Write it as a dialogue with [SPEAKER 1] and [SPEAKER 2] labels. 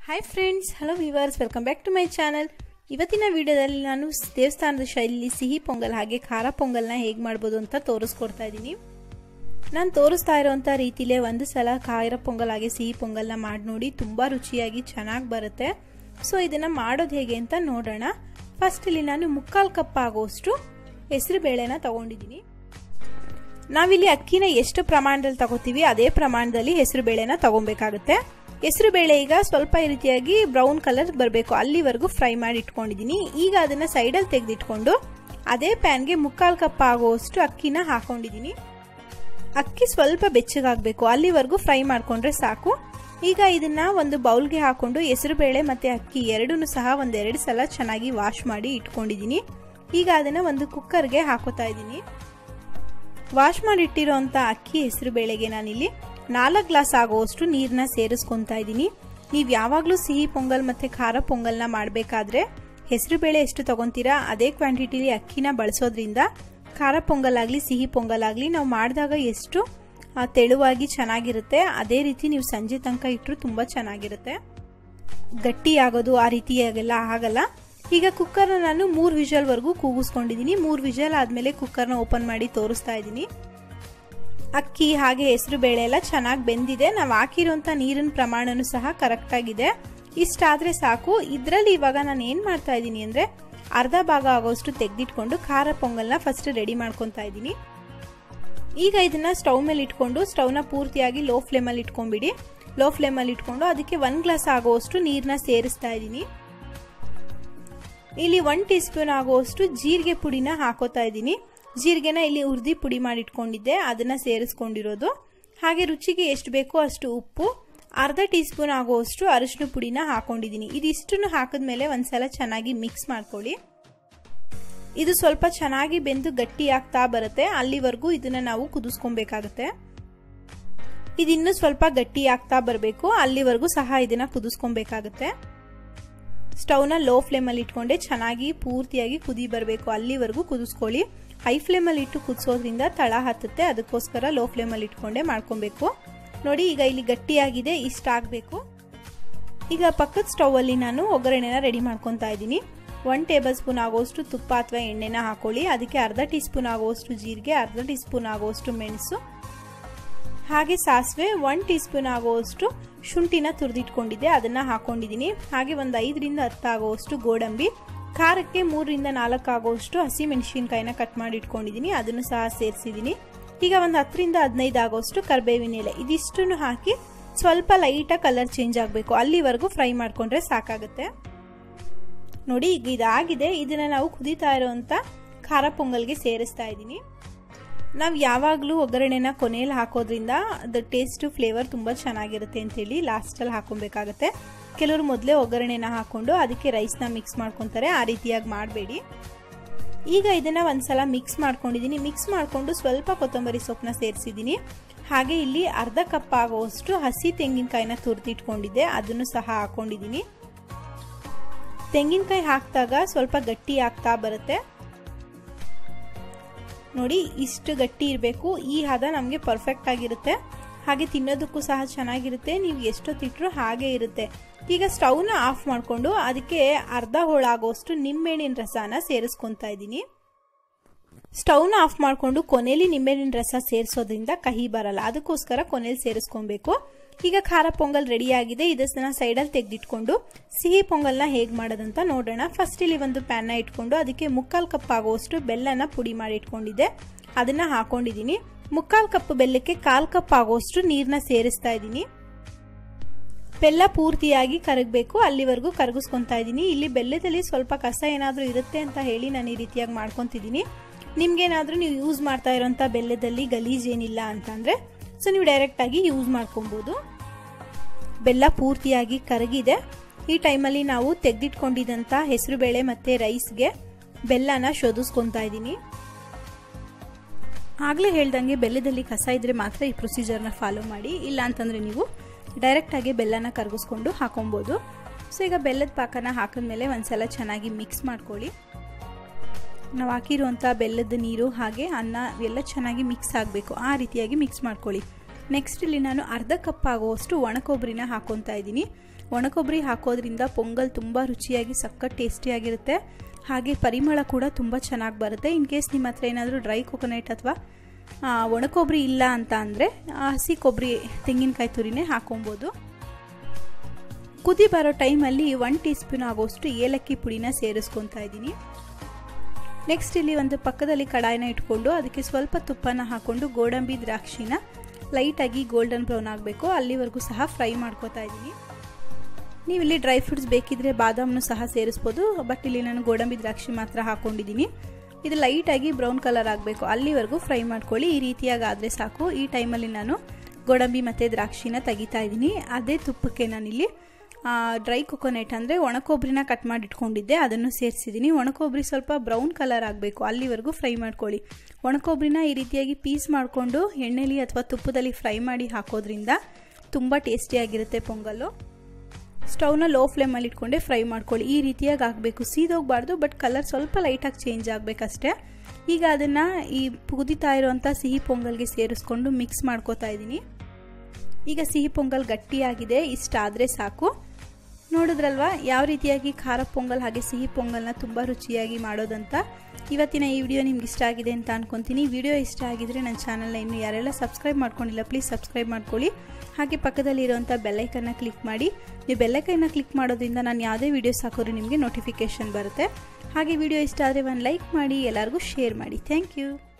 [SPEAKER 1] hi friends hello viewers welcome back to my channel ಇವತ್ತಿನ ವಿಡಿಯೋದಲ್ಲಿ ನಾನು ದೇವಸ್ಥಾನದ ಶೈಲಿ ಸಿಹಿ ಪೊಂಗಲ್ ಹಾಗೆ ಖಾರ ಪೊಂಗಲ್ನ ಹೇಗೆ ಮಾಡ್ಬೋದು ಅಂತ ತೋರಿಸ್ಕೊಡ್ತಾ ಇದ್ದೀನಿ ನಾನು ತೋರಿಸ್ತಾ ಇರೋವಂಥ ರೀತಿಲೇ ಒಂದು ಸಲ ಖಾರ ಪೊಂಗಲ್ ಹಾಗೆ ಸಿಹಿ ಪೊಂಗಲ್ನ ಮಾಡಿ ನೋಡಿ ತುಂಬ ರುಚಿಯಾಗಿ ಚೆನ್ನಾಗಿ ಬರುತ್ತೆ ಸೊ ಇದನ್ನು ಮಾಡೋದು ಹೇಗೆ ಅಂತ ನೋಡೋಣ ಫಸ್ಟ್ ಇಲ್ಲಿ ನಾನು ಮುಕ್ಕಾಲು ಕಪ್ ಆಗೋಷ್ಟು ಹೆಸರು ಬೇಳೆನ ತಗೊಂಡಿದ್ದೀನಿ ನಾವಿಲ್ಲಿ ಅಕ್ಕಿನ ಎಷ್ಟು ಪ್ರಮಾಣದಲ್ಲಿ ತಗೋತೀವಿ ಅದೇ ಪ್ರಮಾಣದಲ್ಲಿ ಹೆಸರು ಬೇಳೆನ ತಗೊಬೇಕಾಗುತ್ತೆ ಹೆಸರು ಬೇಳೆ ಈಗ ಸ್ವಲ್ಪ ಈ ರೀತಿಯಾಗಿ ಬ್ರೌನ್ ಕಲರ್ ಬರಬೇಕು ಅಲ್ಲಿವರೆಗೂ ಫ್ರೈ ಮಾಡಿ ಇಟ್ಕೊಂಡಿದ್ದೀನಿ ಈಗ ಅದನ್ನ ಸೈಡಲ್ಲಿ ತೆಗೆದಿಟ್ಕೊಂಡು ಅದೇ ಪ್ಯಾನ್ಗೆ ಮುಕ್ಕಾಲು ಕಪ್ ಆಗುವಷ್ಟು ಅಕ್ಕಿನ ಹಾಕೊಂಡಿದ್ದೀನಿ ಅಕ್ಕಿ ಸ್ವಲ್ಪ ಬೆಚ್ಚಗಾಗಬೇಕು ಅಲ್ಲಿವರೆಗೂ ಫ್ರೈ ಮಾಡಿಕೊಂಡ್ರೆ ಸಾಕು ಈಗ ಇದನ್ನ ಒಂದು ಬೌಲ್ಗೆ ಹಾಕೊಂಡು ಹೆಸರುಬೇಳೆ ಮತ್ತೆ ಅಕ್ಕಿ ಎರಡೂ ಸಹ ಒಂದೆರಡು ಸಲ ಚೆನ್ನಾಗಿ ವಾಶ್ ಮಾಡಿ ಇಟ್ಕೊಂಡಿದ್ದೀನಿ ಈಗ ಅದನ್ನ ಒಂದು ಕುಕ್ಕರ್ಗೆ ಹಾಕೋತಾ ಇದ್ದೀನಿ ವಾಶ್ ಮಾಡಿಟ್ಟಿರೋಂಥ ಅಕ್ಕಿ ಹೆಸರು ಬೇಳೆಗೆ ನಾನಿಲ್ಲಿ ನಾಲ್ಕು ಗ್ಲಾಸ್ ಆಗುವಷ್ಟು ನೀರನ್ನ ಸೇರಿಸ್ಕೊತಾ ಇದ್ದೀನಿ ನೀವು ಯಾವಾಗಲೂ ಸಿಹಿ ಪೊಂಗಲ್ ಮತ್ತು ಖಾರ ಪೊಂಗಲ್ನ ಮಾಡಬೇಕಾದ್ರೆ ಹೆಸರು ಬೇಳೆ ಎಷ್ಟು ತಗೊತೀರಾ ಅದೇ ಕ್ವಾಂಟಿಟಿಲಿ ಅಕ್ಕಿನ ಬಳಸೋದ್ರಿಂದ ಖಾರ ಪೊಂಗಲ್ ಆಗಲಿ ಸಿಹಿ ಪೊಂಗಲ್ ಆಗಲಿ ನಾವು ಮಾಡಿದಾಗ ಎಷ್ಟು ತೆಳುವಾಗಿ ಚೆನ್ನಾಗಿರುತ್ತೆ ಅದೇ ರೀತಿ ನೀವು ಸಂಜೆ ತನಕ ಇಟ್ಟರು ತುಂಬ ಚೆನ್ನಾಗಿರುತ್ತೆ ಗಟ್ಟಿ ಆಗೋದು ಆ ರೀತಿಯಾಗೆಲ್ಲ ಆಗಲ್ಲ ಈಗ ಕುಕ್ಕರ್ನ ನಾನು ಮೂರು ವಿಷಲ್ವರೆಗೂ ಕೂಗಿಸ್ಕೊಂಡಿದ್ದೀನಿ ಮೂರು ವಿಷಲ್ ಆದಮೇಲೆ ಕುಕ್ಕರ್ನ ಓಪನ್ ಮಾಡಿ ತೋರಿಸ್ತಾ ಇದ್ದೀನಿ ಅಕ್ಕಿ ಹಾಗೆ ಹೆಸರು ಬೇಳೆ ಎಲ್ಲ ಚೆನ್ನಾಗಿ ಬೆಂದಿದೆ ನಾವು ಹಾಕಿರೋಂಥ ನೀರಿನ ಪ್ರಮಾಣನೂ ಸಹ ಕರೆಕ್ಟಾಗಿದೆ ಇಷ್ಟಾದರೆ ಸಾಕು ಇದರಲ್ಲಿ ಇವಾಗ ನಾನು ಏನು ಮಾಡ್ತಾ ಇದ್ದೀನಿ ಅಂದರೆ ಅರ್ಧ ಭಾಗ ಆಗೋಷ್ಟು ತೆಗೆದಿಟ್ಕೊಂಡು ಖಾರ ಪೊಂಗಲ್ನ ಫಸ್ಟ್ ರೆಡಿ ಮಾಡ್ಕೊತಾ ಇದ್ದೀನಿ ಈಗ ಇದನ್ನ ಸ್ಟವ್ ಮೇಲೆ ಇಟ್ಕೊಂಡು ಸ್ಟವ್ನ ಪೂರ್ತಿಯಾಗಿ ಲೋ ಫ್ಲೇಮಲ್ಲಿ ಇಟ್ಕೊಂಡ್ಬಿಡಿ ಲೋ ಫ್ಲೇಮಲ್ಲಿ ಇಟ್ಕೊಂಡು ಅದಕ್ಕೆ ಒಂದು ಗ್ಲಾಸ್ ಆಗುವಷ್ಟು ನೀರನ್ನ ಸೇರಿಸ್ತಾ ಇದ್ದೀನಿ ಇಲ್ಲಿ ಒನ್ ಟೀ ಸ್ಪೂನ್ ಆಗುವಷ್ಟು ಜೀರಿಗೆ ಪುಡಿನ ಹಾಕೋತಾ ಇದ್ದೀನಿ ಜೀರಿಗೆನ ಇಲ್ಲಿ ಹುರಿದಿ ಪುಡಿ ಮಾಡಿ ಇಟ್ಕೊಂಡಿದ್ದೆ ಅದನ್ನ ಸೇರಿಸ್ಕೊಂಡಿರೋದು ಹಾಗೆ ರುಚಿಗೆ ಎಷ್ಟು ಬೇಕೋ ಅಷ್ಟು ಉಪ್ಪು ಅರ್ಧ ಟೀ ಸ್ಪೂನ್ ಆಗುವಷ್ಟು ಅರಿಶಿನ ಪುಡಿನ ಹಾಕೊಂಡಿದ್ದೀನಿ ಇದಿಷ್ಟನ್ನು ಹಾಕಿದ್ಮೇಲೆ ಒಂದ್ಸಲ ಚೆನ್ನಾಗಿ ಮಿಕ್ಸ್ ಮಾಡ್ಕೊಳ್ಳಿ ಇದು ಸ್ವಲ್ಪ ಚೆನ್ನಾಗಿ ಬೆಂದು ಗಟ್ಟಿ ಆಗ್ತಾ ಬರುತ್ತೆ ಅಲ್ಲಿವರೆಗೂ ಇದನ್ನ ನಾವು ಕುದಿಸ್ಕೊಬೇಕಾಗತ್ತೆ ಇದಿನ್ನೂ ಸ್ವಲ್ಪ ಗಟ್ಟಿ ಆಗ್ತಾ ಬರಬೇಕು ಅಲ್ಲಿವರೆಗೂ ಸಹ ಇದನ್ನ ಕುದಿಸ್ಕೊಬೇಕಾಗತ್ತೆ ಸ್ಟವ್ನ ಲೋ ಫ್ಲೇಮಲ್ಲಿ ಇಟ್ಕೊಂಡೆ ಚೆನ್ನಾಗಿ ಪೂರ್ತಿಯಾಗಿ ಕುದಿ ಬರಬೇಕು ಅಲ್ಲಿವರೆಗೂ ಕುದಿಸ್ಕೊಳ್ಳಿ ಹೈ ಫ್ಲೇಮಲ್ಲಿ ಇಟ್ಟು ಕುದಿಸೋದ್ರಿಂದ ತಳ ಹತ್ತುತ್ತೆ ಅದಕ್ಕೋಸ್ಕರ ಲೋ ಫ್ಲೇಮಲ್ಲಿ ಇಟ್ಕೊಂಡೆ ಮಾಡ್ಕೊಬೇಕು ನೋಡಿ ಈಗ ಇಲ್ಲಿ ಗಟ್ಟಿಯಾಗಿದೆ ಇಷ್ಟ ಆಗಬೇಕು ಈಗ ಪಕ್ಕದ ಸ್ಟವಲ್ಲಿ ನಾನು ಒಗ್ಗರಣೆನ ರೆಡಿ ಮಾಡ್ಕೊತಾ ಇದ್ದೀನಿ ಒನ್ ಟೇಬಲ್ ಸ್ಪೂನ್ ಆಗೋಷ್ಟು ತುಪ್ಪ ಅಥವಾ ಎಣ್ಣೆನ ಹಾಕೊಳ್ಳಿ ಅದಕ್ಕೆ ಅರ್ಧ ಟೀ ಸ್ಪೂನ್ ಆಗುವಷ್ಟು ಜೀರಿಗೆ ಅರ್ಧ ಟೀ ಸ್ಪೂನ್ ಆಗುವಷ್ಟು ಮೆಣಸು ಹಾಗೆ ಸಾಸಿವೆ ಒನ್ ಟೀ ಸ್ಪೂನ್ ಆಗುವಷ್ಟು ಶುಂಠಿನ ತುರಿದಿಟ್ಕೊಂಡಿದ್ದೆ ಅದನ್ನ ಹಾಕೊಂಡಿದ್ದೀನಿ ಹಾಗೆ ಒಂದು ಐದರಿಂದ ಹತ್ತು ಆಗುವಷ್ಟು ಗೋಡಂಬಿ ಖಾರಕ್ಕೆ ಮೂರರಿಂದ ನಾಲ್ಕು ಆಗುವಷ್ಟು ಹಸಿ ಮೆಣಸಿನ್ಕಾಯಿನ ಕಟ್ ಮಾಡಿ ಇಟ್ಕೊಂಡಿದ್ದೀನಿ ಅದನ್ನು ಸಹ ಸೇರಿಸಿದ್ದೀನಿ ಈಗ ಒಂದು ಹತ್ತರಿಂದ ಹದಿನೈದು ಆಗುವಷ್ಟು ಕರ್ಬೇವಿನ ಎಲೆ ಇದಿಷ್ಟನ್ನು ಹಾಕಿ ಸ್ವಲ್ಪ ಲೈಟಾಗಿ ಕಲರ್ ಚೇಂಜ್ ಆಗಬೇಕು ಅಲ್ಲಿವರೆಗೂ ಫ್ರೈ ಮಾಡಿಕೊಂಡ್ರೆ ಸಾಕಾಗುತ್ತೆ ನೋಡಿ ಈಗ ಇದಾಗಿದೆ ಇದನ್ನ ನಾವು ಕುದೀತಾ ಇರೋವಂಥ ಖಾರ ಪೊಂಗಲ್ಗೆ ಸೇರಿಸ್ತಾ ಇದ್ದೀನಿ ನಾವು ಯಾವಾಗಲೂ ಒಗ್ಗರಣೆನ ಕೊನೆಯಲ್ಲಿ ಹಾಕೋದ್ರಿಂದ ಅದು ಟೇಸ್ಟು ಫ್ಲೇವರ್ ತುಂಬ ಚೆನ್ನಾಗಿರುತ್ತೆ ಅಂತೇಳಿ ಲಾಸ್ಟಲ್ಲಿ ಹಾಕೊಬೇಕಾಗತ್ತೆ ಕೆಲವರು ಮೊದಲೇ ಒಗ್ಗರಣೆನ ಹಾಕ್ಕೊಂಡು ಅದಕ್ಕೆ ರೈಸ್ನ ಮಿಕ್ಸ್ ಮಾಡ್ಕೊತಾರೆ ಆ ರೀತಿಯಾಗಿ ಮಾಡಬೇಡಿ ಈಗ ಇದನ್ನು ಒಂದ್ಸಲ ಮಿಕ್ಸ್ ಮಾಡ್ಕೊಂಡಿದ್ದೀನಿ ಮಿಕ್ಸ್ ಮಾಡಿಕೊಂಡು ಸ್ವಲ್ಪ ಕೊತ್ತಂಬರಿ ಸೊಪ್ಪನ್ನ ಸೇರಿಸಿದ್ದೀನಿ ಹಾಗೆ ಇಲ್ಲಿ ಅರ್ಧ ಕಪ್ ಆಗುವಷ್ಟು ಹಸಿ ತೆಂಗಿನಕಾಯಿನ ತುರಿದಿಟ್ಕೊಂಡಿದ್ದೆ ಅದನ್ನು ಸಹ ಹಾಕೊಂಡಿದ್ದೀನಿ ತೆಂಗಿನಕಾಯಿ ಹಾಕಿದಾಗ ಸ್ವಲ್ಪ ಗಟ್ಟಿ ಆಗ್ತಾ ಬರುತ್ತೆ ನೋಡಿ ಇಷ್ಟು ಗಟ್ಟಿ ಇರಬೇಕು ಈ ಹದ ನಮಗೆ ಪರ್ಫೆಕ್ಟ್ ಆಗಿರುತ್ತೆ ಹಾಗೆ ತಿನ್ನೋದಕ್ಕೂ ಸಹ ಚೆನ್ನಾಗಿರುತ್ತೆ ನೀವು ಎಷ್ಟೊತ್ತಿಟ್ರು ಹಾಗೆ ಇರುತ್ತೆ ಈಗ ಸ್ಟವ್ನ ಆಫ್ ಮಾಡಿಕೊಂಡು ಅದಕ್ಕೆ ಅರ್ಧ ಹೋಳಾಗೋಷ್ಟು ನಿಂಬೆಹಣ್ಣಿನ ರಸನ ಸೇರಿಸ್ಕೊತಾ ಇದ್ದೀನಿ ಸ್ಟವ್ನ ಆಫ್ ಮಾಡಿಕೊಂಡು ಕೊನೆಯಲ್ಲಿ ನಿಂಬೆಹಣ್ಣಿನ ರಸ ಸೇರಿಸೋದ್ರಿಂದ ಕಹಿ ಬರಲ್ಲ ಅದಕ್ಕೋಸ್ಕರ ಕೊನೆಯಲ್ಲಿ ಸೇರಿಸ್ಕೊಬೇಕು ಈಗ ಖಾರ ಪೊಂಗಲ್ ರೆಡಿ ಆಗಿದೆ ಇದನ್ನ ಸೈಡಲ್ಲಿ ತೆಗೆದಿಟ್ಕೊಂಡು ಸಿಹಿ ಪೊಂಗಲ್ನ ಹೇಗೆ ಮಾಡೋದಂತ ನೋಡೋಣ ಫಸ್ಟ್ ಇಲ್ಲಿ ಒಂದು ಪ್ಯಾನ್ನ ಇಟ್ಕೊಂಡು ಅದಕ್ಕೆ ಮುಕ್ಕಾಲು ಕಪ್ ಆಗುವಷ್ಟು ಬೆಲ್ಲನ ಪುಡಿ ಮಾಡಿ ಇಟ್ಕೊಂಡಿದ್ದೆ ಅದನ್ನ ಹಾಕೊಂಡಿದ್ದೀನಿ ಮುಕ್ಕಾಲು ಕಪ್ ಬೆಲ್ಲಕ್ಕೆ ಕಾಲು ಕಪ್ ಆಗುವಷ್ಟು ನೀರನ್ನ ಸೇರಿಸ್ತಾ ಇದ್ದೀನಿ ಬೆಲ್ಲ ಪೂರ್ತಿಯಾಗಿ ಕರಗಬೇಕು ಅಲ್ಲಿವರೆಗೂ ಕರಗಿಸ್ಕೊತಾ ಇದ್ದೀನಿ ಇಲ್ಲಿ ಬೆಲ್ಲದಲ್ಲಿ ಸ್ವಲ್ಪ ಕಸ ಏನಾದರೂ ಇರುತ್ತೆ ಅಂತ ಹೇಳಿ ನಾನು ಈ ರೀತಿಯಾಗಿ ಮಾಡ್ಕೊತಿದ್ದೀನಿ ನಿಮ್ಗೇನಾದರೂ ನೀವು ಯೂಸ್ ಮಾಡ್ತಾ ಇರೋಂಥ ಬೆಲ್ಲದಲ್ಲಿ ಗಲೀಜ್ ಏನಿಲ್ಲ ಅಂತಂದರೆ ಸೊ ನೀವು ಡೈರೆಕ್ಟಾಗಿ ಯೂಸ್ ಮಾಡ್ಕೊಬೋದು ಬೆಲ್ಲ ಪೂರ್ತಿಯಾಗಿ ಕರಗಿದೆ ಈ ಟೈಮಲ್ಲಿ ನಾವು ತೆಗೆದಿಟ್ಕೊಂಡಿದ್ದಂಥ ಹೆಸರುಬೇಳೆ ಮತ್ತು ರೈಸ್ಗೆ ಬೆಲ್ಲನ ಶೋಧಿಸ್ಕೊತಾ ಇದ್ದೀನಿ ಆಗಲೇ ಹೇಳ್ದಂಗೆ ಬೆಲ್ಲದಲ್ಲಿ ಕಸ ಇದ್ದರೆ ಮಾತ್ರ ಈ ಪ್ರೊಸೀಜರ್ನ ಫಾಲೋ ಮಾಡಿ ಇಲ್ಲ ಅಂತಂದರೆ ನೀವು ಡೈರೆಕ್ಟಾಗಿ ಬೆಲ್ಲನ ಕರಗಿಸ್ಕೊಂಡು ಹಾಕೊಬೋದು ಸೊ ಈಗ ಬೆಲ್ಲದ ಪಾಕನ ಹಾಕಿದ್ಮೇಲೆ ಒಂದ್ಸಲ ಚೆನ್ನಾಗಿ ಮಿಕ್ಸ್ ಮಾಡ್ಕೊಳ್ಳಿ ನಾವು ಹಾಕಿರುವಂಥ ಬೆಲ್ಲದ ನೀರು ಹಾಗೆ ಅನ್ನ ಎಲ್ಲ ಚೆನ್ನಾಗಿ ಮಿಕ್ಸ್ ಆಗಬೇಕು ಆ ರೀತಿಯಾಗಿ ಮಿಕ್ಸ್ ಮಾಡ್ಕೊಳ್ಳಿ ನೆಕ್ಸ್ಟ್ ಇಲ್ಲಿ ನಾನು ಅರ್ಧ ಕಪ್ ಆಗುವಷ್ಟು ಒಣ ಕೊಬ್ಬರಿನ ಹಾಕೊತಾ ಇದ್ದೀನಿ ಒಣಕೊಬ್ಬರಿ ಹಾಕೋದ್ರಿಂದ ಪೊಂಗಲ್ ತುಂಬ ರುಚಿಯಾಗಿ ಸಖತ್ ಟೇಸ್ಟಿಯಾಗಿರುತ್ತೆ ಹಾಗೆ ಪರಿಮಳ ಕೂಡ ತುಂಬ ಚೆನ್ನಾಗಿ ಬರುತ್ತೆ ಇನ್ ಕೇಸ್ ನಿಮ್ಮ ಹತ್ರ ಏನಾದರೂ ಡ್ರೈ ಕೊಕೊನಟ್ ಅಥವಾ ಒಣಕೊಬ್ಬರಿ ಇಲ್ಲ ಅಂತ ಅಂದರೆ ಹಸಿ ಕೊಬ್ಬರಿ ತೆಂಗಿನಕಾಯಿ ತುರಿನೇ ಹಾಕೊಬೋದು ಕುದಿ ಬರೋ ಟೈಮಲ್ಲಿ ಒನ್ ಟೀ ಸ್ಪೂನ್ ಆಗೋಷ್ಟು ಏಲಕ್ಕಿ ಪುಡಿನ ಸೇರಿಸ್ಕೊತಾ ಇದ್ದೀನಿ ನೆಕ್ಸ್ಟ್ ಇಲ್ಲಿ ಒಂದು ಪಕ್ಕದಲ್ಲಿ ಕಡಾಯಿನ ಇಟ್ಕೊಂಡು ಅದಕ್ಕೆ ಸ್ವಲ್ಪ ತುಪ್ಪನ ಹಾಕ್ಕೊಂಡು ಗೋಡಂಬಿ ದ್ರಾಕ್ಷಿನ ಲೈಟಾಗಿ ಗೋಲ್ಡನ್ ಬ್ರೌನ್ ಆಗಬೇಕು ಅಲ್ಲಿವರೆಗೂ ಸಹ ಫ್ರೈ ಮಾಡ್ಕೋತಾ ಇದ್ದೀನಿ ನೀವು ಇಲ್ಲಿ ಡ್ರೈ ಫ್ರೂಟ್ಸ್ ಬೇಕಿದ್ರೆ ಬಾದಾಮನ್ನು ಸಹ ಸೇರಿಸ್ಬೋದು ಬಟ್ ಇಲ್ಲಿ ನಾನು ಗೋಡಂಬಿ ದ್ರಾಕ್ಷಿ ಮಾತ್ರ ಹಾಕ್ಕೊಂಡಿದ್ದೀನಿ ಇದು ಲೈಟಾಗಿ ಬ್ರೌನ್ ಕಲರ್ ಆಗಬೇಕು ಅಲ್ಲಿವರೆಗೂ ಫ್ರೈ ಮಾಡ್ಕೊಳ್ಳಿ ಈ ರೀತಿಯಾಗಿ ಆದರೆ ಸಾಕು ಈ ಟೈಮಲ್ಲಿ ನಾನು ಗೋಡಂಬಿ ಮತ್ತು ದ್ರಾಕ್ಷಿನ ತೆಗಿತಾ ಇದ್ದೀನಿ ಅದೇ ತುಪ್ಪಕ್ಕೆ ನಾನಿಲ್ಲಿ ಡ್ರೈ ಕೊಕೊನೆಟ್ ಅಂದರೆ ಒಣಕೊಬ್ಬರಿನ ಕಟ್ ಮಾಡಿ ಇಟ್ಕೊಂಡಿದ್ದೆ ಅದನ್ನು ಸೇರಿಸಿದ್ದೀನಿ ಒಣಕೊಬ್ಬರಿ ಸ್ವಲ್ಪ ಬ್ರೌನ್ ಕಲರ್ ಆಗಬೇಕು ಅಲ್ಲಿವರೆಗೂ ಫ್ರೈ ಮಾಡ್ಕೊಳ್ಳಿ ಒಣಕೊಬ್ಬರಿನ ಈ ರೀತಿಯಾಗಿ ಪೀಸ್ ಮಾಡಿಕೊಂಡು ಎಣ್ಣೆಲಿ ಅಥವಾ ತುಪ್ಪದಲ್ಲಿ ಫ್ರೈ ಮಾಡಿ ಹಾಕೋದ್ರಿಂದ ತುಂಬ ಟೇಸ್ಟಿಯಾಗಿರುತ್ತೆ ಪೊಂಗಲ್ಲು ಸ್ಟವ್ನ ಲೋ ಫ್ಲೇಮಲ್ಲಿ ಇಟ್ಕೊಂಡೆ ಫ್ರೈ ಮಾಡ್ಕೊಳ್ಳಿ ಈ ರೀತಿಯಾಗಿ ಆಗಬೇಕು ಸೀದೋಗಬಾರ್ದು ಬಟ್ ಕಲರ್ ಸ್ವಲ್ಪ ಲೈಟಾಗಿ ಚೇಂಜ್ ಆಗಬೇಕಷ್ಟೇ ಈಗ ಅದನ್ನು ಈ ಕುದಿತಾ ಇರೋವಂಥ ಸಿಹಿ ಪೊಂಗಲ್ಗೆ ಸೇರಿಸ್ಕೊಂಡು ಮಿಕ್ಸ್ ಮಾಡ್ಕೋತಾ ಇದ್ದೀನಿ ಈಗ ಸಿಹಿ ಪೊಂಗಲ್ ಗಟ್ಟಿಯಾಗಿದೆ ಇಷ್ಟಾದರೆ ಸಾಕು ನೋಡಿದ್ರಲ್ವಾ ಯಾವ ರೀತಿಯಾಗಿ ಖಾರ ಪೊಂಗಲ್ ಹಾಗೆ ಸಿಹಿ ಪೊಂಗಲ್ನ ತುಂಬ ರುಚಿಯಾಗಿ ಮಾಡೋದಂತ ಇವತ್ತಿನ ಈ ವಿಡಿಯೋ ನಿಮ್ಗೆ ಇಷ್ಟ ಆಗಿದೆ ಅಂತ ಅನ್ಕೊತೀನಿ ವಿಡಿಯೋ ಇಷ್ಟ ಆಗಿದ್ರೆ ನನ್ನ ಚಾನಲ್ನ ಇನ್ನು ಯಾರೆಲ್ಲ ಸಬ್ಸ್ಕ್ರೈಬ್ ಮಾಡ್ಕೊಂಡಿಲ್ಲ ಪ್ಲೀಸ್ ಸಬ್ಸ್ಕ್ರೈಬ್ ಮಾಡ್ಕೊಳ್ಳಿ ಹಾಗೆ ಪಕ್ಕದಲ್ಲಿ ಇರುವಂಥ ಬೆಲ್ಲೈಕನ್ನ ಕ್ಲಿಕ್ ಮಾಡಿ ನೀವು ಬೆಲ್ಲೈಕನ್ನ ಕ್ಲಿಕ್ ಮಾಡೋದ್ರಿಂದ ನಾನು ಯಾವುದೇ ವೀಡಿಯೋಸ್ ಹಾಕೋರು ನಿಮಗೆ ನೋಟಿಫಿಕೇಷನ್ ಬರುತ್ತೆ ಹಾಗೆ ವಿಡಿಯೋ ಇಷ್ಟ ಆದರೆ ಒಂದು ಲೈಕ್ ಮಾಡಿ ಎಲ್ಲರಿಗೂ ಶೇರ್ ಮಾಡಿ ಥ್ಯಾಂಕ್ ಯು